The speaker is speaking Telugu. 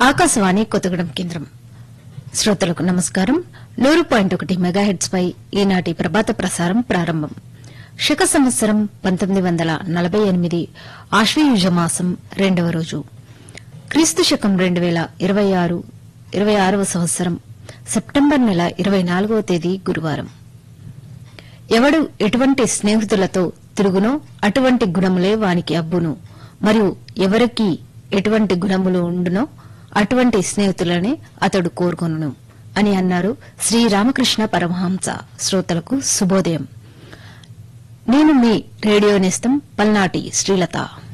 ఆకాశవాణి కొత్తగూడెం కేంద్రం శ్రోతలకు నమస్కారం నూరు పాయింట్ ఒకటి మెగాహెడ్స్ పై ఈనాటి ప్రభాత ప్రసారం ప్రారంభం శక సంవత్సరం పంతొమ్మిది వందల నలభై ఎనిమిది ఆశ్వయుజ మాసం రెండవ రోజు క్రీస్తు శకం రెండు వేల ఇరవై ఆరు ఇరవై ఆరవ సంవత్సరం సెప్టెంబర్ నెల ఇరవై నాలుగవ తేదీ గురువారం ఎవడు ఎటువంటి స్నేహితులతో తిరుగునో అటువంటి గుణములే వానికి అబ్బును మరియు ఎవరికి ఎటువంటి గుణములు ఉండునో అటువంటి స్నేహితులనే అతడు కోరుకొనును అని అన్నారు శ్రీ రామకృష్ణ పరమహంస శ్రోతలకు శుభోదయం నేను మీ రేడియో నేస్తం పల్నాటి శ్రీలత